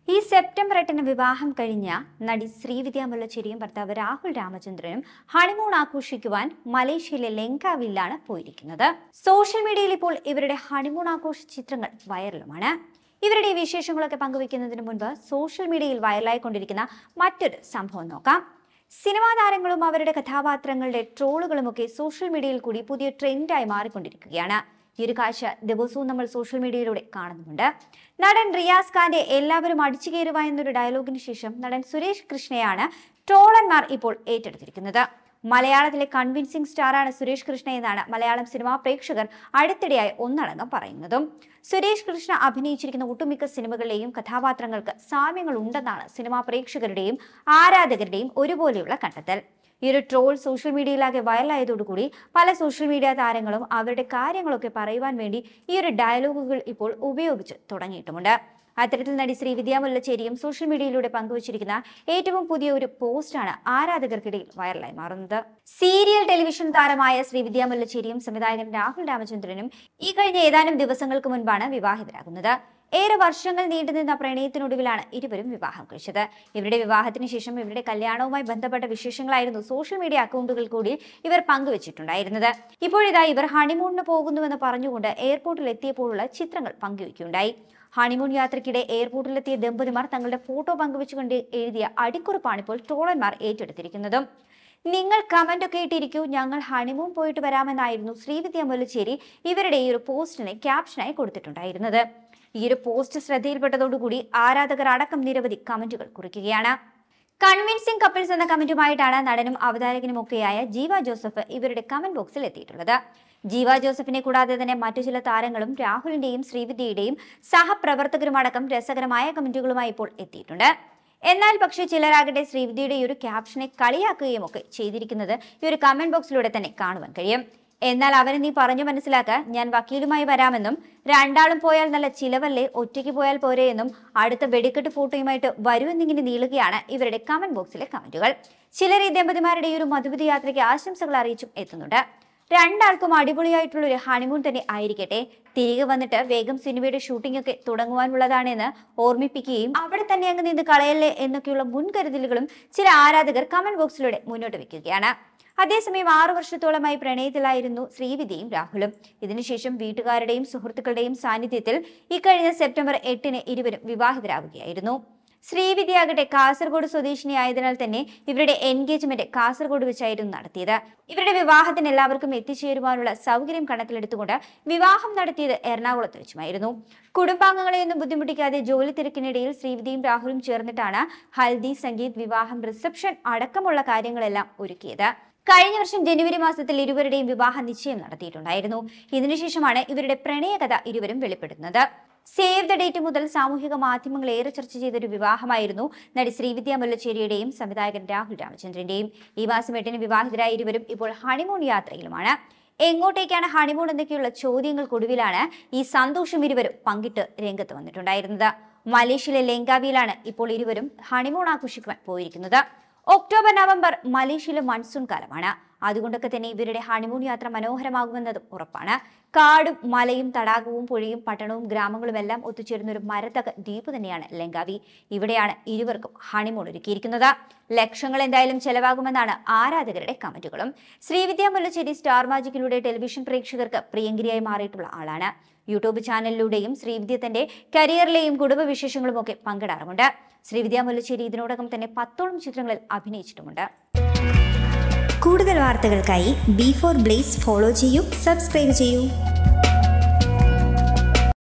ഈ സെപ്റ്റംബർ എട്ടിന് വിവാഹം കഴിഞ്ഞ നടി ശ്രീവിദ്യ മുല്ലച്ചേരിയും ഭർത്താവ് രാഹുൽ രാമചന്ദ്രനും ഹണിമൂൺ ആഘോഷിക്കുവാൻ മലേഷ്യയിലെ ലങ്കാവിലാണ് പോയിരിക്കുന്നത് സോഷ്യൽ മീഡിയയിൽ ഇപ്പോൾ ഇവരുടെ ഹണിമൂൺ ആഘോഷ ചിത്രങ്ങൾ വൈറലുമാണ് ഇവരുടെ ഈ വിശേഷങ്ങളൊക്കെ പങ്കുവയ്ക്കുന്നതിന് മുൻപ് സോഷ്യൽ മീഡിയയിൽ വൈറലായിക്കൊണ്ടിരിക്കുന്ന മറ്റൊരു സംഭവം നോക്കാം സിനിമാ താരങ്ങളും അവരുടെ കഥാപാത്രങ്ങളുടെ ട്രോളുകളുമൊക്കെ സോഷ്യൽ മീഡിയയിൽ കൂടി പുതിയ ട്രെൻഡായി മാറിക്കൊണ്ടിരിക്കുകയാണ് ഈ ഒരു കാഴ്ച ദിവസവും നമ്മൾ സോഷ്യൽ മീഡിയയിലൂടെ കാണുന്നുണ്ട് നടൻ റിയാസ് ഖാന്റെ എല്ലാവരും അടിച്ചു കയറുക എന്നൊരു ഡയലോഗിന് ശേഷം നടൻ സുരേഷ് കൃഷ്ണയാണ് ട്രോളന്മാർ ഇപ്പോൾ ഏറ്റെടുത്തിരിക്കുന്നത് മലയാളത്തിലെ കൺവിൻസിംഗ് സ്റ്റാറാണ് സുരേഷ് കൃഷ്ണ എന്നാണ് മലയാളം സിനിമാ പ്രേക്ഷകർ അടുത്തിടെയായി ഒന്നടങ്കം പറയുന്നതും സുരേഷ് കൃഷ്ണ അഭിനയിച്ചിരിക്കുന്ന ഒട്ടുമിക്ക സിനിമകളിലെയും കഥാപാത്രങ്ങൾക്ക് സാമ്യങ്ങൾ ഉണ്ടെന്നാണ് സിനിമാ പ്രേക്ഷകരുടെയും ആരാധകരുടെയും ഒരുപോലെയുള്ള കണ്ടെത്തൽ ഈ ഒരു ട്രോൾ സോഷ്യൽ മീഡിയയിലാകെ വൈറലായതോടുകൂടി പല സോഷ്യൽ മീഡിയ താരങ്ങളും അവരുടെ കാര്യങ്ങളൊക്കെ പറയുവാൻ വേണ്ടി ഈ ഒരു ഡയലോഗുകൾ ഇപ്പോൾ ഉപയോഗിച്ച് തുടങ്ങിയിട്ടുമുണ്ട് അത്തരത്തിൽ നടി ശ്രീവിദ്യ മുല്ലച്ചേരിയും സോഷ്യൽ മീഡിയയിലൂടെ പങ്കുവച്ചിരിക്കുന്ന ഏറ്റവും പുതിയ ഒരു പോസ്റ്റാണ് ആരാധകർക്കിടയിൽ വൈറലായി മാറുന്നത് സീരിയൽ ടെലിവിഷൻ താരമായ ശ്രീവിദ്യ മുല്ലച്ചേരിയും സംവിധായകൻ രാഹുൽ രാമചന്ദ്രനും ഈ കഴിഞ്ഞ ഏതാനും ദിവസങ്ങൾക്ക് മുൻപാണ് വിവാഹിതരാകുന്നത് ഏറെ വർഷങ്ങൾ നീണ്ടുനിന്ന പ്രണയത്തിനൊടുവിലാണ് ഇരുവരും വിവാഹം കഴിച്ചത് ഇവരുടെ വിവാഹത്തിന് ശേഷം ഇവരുടെ കല്യാണവുമായി ബന്ധപ്പെട്ട വിശേഷങ്ങളായിരുന്നു സോഷ്യൽ മീഡിയ അക്കൗണ്ടുകൾ കൂടി ഇവർ പങ്കുവച്ചിട്ടുണ്ടായിരുന്നത് ഇപ്പോഴിതാ ഇവർ ഹണിമൂണിന് പോകുന്നുവെന്ന് പറഞ്ഞുകൊണ്ട് എയർപോർട്ടിൽ എത്തിയപ്പോഴുള്ള ചിത്രങ്ങൾ പങ്കുവയ്ക്കുകയുണ്ടായി ഹണിമൂൺ യാത്രയ്ക്കിടെ എയർപോർട്ടിലെത്തിയ ദമ്പതിമാർ തങ്ങളുടെ ഫോട്ടോ പങ്കുവെച്ചുകൊണ്ട് എഴുതിയ അടിക്കുറിപ്പാണ് ഇപ്പോൾ ട്രോളന്മാർ ഏറ്റെടുത്തിരിക്കുന്നതും നിങ്ങൾ കമന്റ് ഒക്കെ ഇട്ടിരിക്കൂ ഞങ്ങൾ ഹണിമൂൺ പോയിട്ട് വരാമെന്നായിരുന്നു ശ്രീവിദ്യ മുല്ലച്ചേരി ഇവരുടെ ഈ ഒരു പോസ്റ്റിനെ ക്യാപ്ഷനായി കൊടുത്തിട്ടുണ്ടായിരുന്നത് ഈ ഒരു പോസ്റ്റ് ശ്രദ്ധയിൽപ്പെട്ടതോടുകൂടി ആരാധകർ അടക്കം നിരവധി കമന്റുകൾ കുറിക്കുകയാണ് കൺവിൻസിംഗ് കപ്പിൾസ് എന്ന കമന്റുമായിട്ടാണ് നടനും അവതാരകനുമൊക്കെയായ ജീവ ജോസഫ് ഇവരുടെ കമന്റ് ബോക്സിൽ എത്തിയിട്ടുള്ളത് ജീവ ജോസഫിനെ കൂടാതെ തന്നെ മറ്റു ചില താരങ്ങളും രാഹുലിന്റെയും ശ്രീവിദ്യയുടെയും സഹപ്രവർത്തകരുമടക്കം രസകരമായ കമന്റുകളുമായി ഇപ്പോൾ എത്തിയിട്ടുണ്ട് എന്നാൽ പക്ഷേ ചിലരാകട്ടെ ശ്രീവിദ്യയുടെ ഈ ഒരു ക്യാപ്ഷനെ കളിയാക്കുകയും ഒക്കെ ചെയ്തിരിക്കുന്നത് ഈ ഒരു കമന്റ് ബോക്സിലൂടെ തന്നെ കാണുവാൻ കഴിയും എന്നാൽ അവരെ നീ പറഞ്ഞു മനസ്സിലാക്ക ഞാൻ വക്കീലുമായി വരാമെന്നും രണ്ടാളും പോയാൽ നല്ല ചിലവല്ലേ ഒറ്റയ്ക്ക് പോയാൽ പോരെ എന്നും അടുത്ത വെടിക്കെട്ട് ഫോട്ടോയുമായിട്ട് വരുമെന്നിങ്ങനെ നീളുകയാണ് ഇവരുടെ കമന്റ് ബോക്സിലെ കമന്റുകൾ ചിലർ ഈ ദമ്പതിമാരുടെ ഈ ഒരു മധുവിധി യാത്രയ്ക്ക് ആശംസകൾ അറിയിച്ചും എത്തുന്നുണ്ട് രണ്ടാൾക്കും അടിപൊളിയായിട്ടുള്ള ഒരു ഹണിമൂൺ തന്നെ ആയിരിക്കട്ടെ തിരികെ വന്നിട്ട് വേഗം സിനിമയുടെ ഷൂട്ടിംഗ് ഒക്കെ തുടങ്ങുവാനുള്ളതാണെന്ന് ഓർമ്മിപ്പിക്കുകയും അവിടെ തന്നെ അങ്ങ് നിന്ന് കളയല്ലേ എന്നൊക്കെയുള്ള മുൻകരുതലുകളും ചില ആരാധകർ കമന്റ് ബോക്സിലൂടെ മുന്നോട്ട് വെക്കുകയാണ് അതേസമയം ആറു വർഷത്തോളമായി പ്രണയത്തിലായിരുന്നു ശ്രീവിദ്യയും രാഹുലും ഇതിനുശേഷം വീട്ടുകാരുടെയും സുഹൃത്തുക്കളുടെയും സാന്നിധ്യത്തിൽ ഇക്കഴിഞ്ഞ സെപ്റ്റംബർ എട്ടിന് ഇരുവരും വിവാഹിതരാവുകയായിരുന്നു ശ്രീവിദ്യയാകട്ടെ കാസർഗോഡ് സ്വദേശിനിയായതിനാൽ തന്നെ ഇവരുടെ എൻഗേജ്മെന്റ് കാസർഗോഡ് വെച്ചായിരുന്നു നടത്തിയത് ഇവരുടെ വിവാഹത്തിന് എല്ലാവർക്കും എത്തിച്ചേരുവാനുള്ള സൗകര്യം കണക്കിലെടുത്തുകൊണ്ട് വിവാഹം നടത്തിയത് എറണാകുളത്ത് വെച്ചുമായിരുന്നു കുടുംബാംഗങ്ങളെയൊന്നും ബുദ്ധിമുട്ടിക്കാതെ ജോലി തിരക്കിനിടയിൽ ശ്രീവിദ്യയും രാഹുലും ചേർന്നിട്ടാണ് ഹൽദി സംഗീത് വിവാഹം റിസപ്ഷൻ അടക്കമുള്ള കാര്യങ്ങളെല്ലാം ഒരുക്കിയത് കഴിഞ്ഞ വർഷം ജനുവരി മാസത്തിൽ ഇരുവരുടെയും വിവാഹ നിശ്ചയം നടത്തിയിട്ടുണ്ടായിരുന്നു ഇതിനുശേഷമാണ് ഇവരുടെ പ്രണയകഥ ഇരുവരും വെളിപ്പെടുത്തുന്നത് സേവ് ദ ഡേറ്റ് മുതൽ സാമൂഹിക മാധ്യമങ്ങൾ ഏറെ ചർച്ച ചെയ്തൊരു വിവാഹമായിരുന്നു നടി ശ്രീവിദ്യ മുല്ലച്ചേരിയുടെയും സംവിധായകൻ രാഹുൽ രാമചന്ദ്രന്റെയും ഈ മാസം എട്ടിന് വിവാഹിതരായ ഇരുവരും ഇപ്പോൾ ഹണിമൂൺ യാത്രയിലുമാണ് എങ്ങോട്ടേക്കാണ് ഹണിമൂൺ എന്നൊക്കെയുള്ള ചോദ്യങ്ങൾക്കൊടുവിലാണ് ഈ സന്തോഷം ഇരുവരും പങ്കിട്ട് രംഗത്ത് വന്നിട്ടുണ്ടായിരുന്നത് മലേഷ്യയിലെ ലെങ്കാവിയിലാണ് ഇപ്പോൾ ഇരുവരും ഹണിമൂൺ ആഘോഷിക്കുവാൻ പോയിരിക്കുന്നത് ഒക്ടോബർ നവംബർ മലേഷ്യയിലെ മൺസൂൺ കാലമാണ് അതുകൊണ്ടൊക്കെ തന്നെ ഇവരുടെ ഹണിമൂൺ യാത്ര മനോഹരമാകുമെന്നതും ഉറപ്പാണ് കാടും മലയും തടാകവും പുഴയും പട്ടണവും ഗ്രാമങ്ങളും എല്ലാം ഒത്തുചേരുന്ന ഒരു മരത്തക ദ്വീപ് തന്നെയാണ് ലങ്കാവി ഇവിടെയാണ് ഇരുവർക്കും ഹണിമൂൺ ഒരുക്കിയിരിക്കുന്നത് ലക്ഷങ്ങൾ എന്തായാലും ചെലവാകുമെന്നാണ് ആരാധകരുടെ കമന്റുകളും ശ്രീവിദ്യ മുല്ലശ്ശേരി സ്റ്റാർ മാജിക്കിലൂടെ ടെലിവിഷൻ പ്രേക്ഷകർക്ക് പ്രിയങ്കരിയായി മാറിയിട്ടുള്ള ആളാണ് യൂട്യൂബ് ചാനലിലൂടെയും ശ്രീവിദ്യ തന്റെ കരിയറിലെയും കുടുംബവിശേഷങ്ങളും ഒക്കെ പങ്കിടാറുമുണ്ട് ശ്രീവിദ്യ മുല്ലശ്ശേരി ഇതിനോടകം തന്നെ പത്തോളം ചിത്രങ്ങളിൽ അഭിനയിച്ചിട്ടുമുണ്ട് കൂടുതൽ വാർത്തകൾക്കായി ബി ഫോർ ബ്ലേസ് ഫോളോ ചെയ്യൂ സബ്സ്ക്രൈബ് ചെയ്യൂ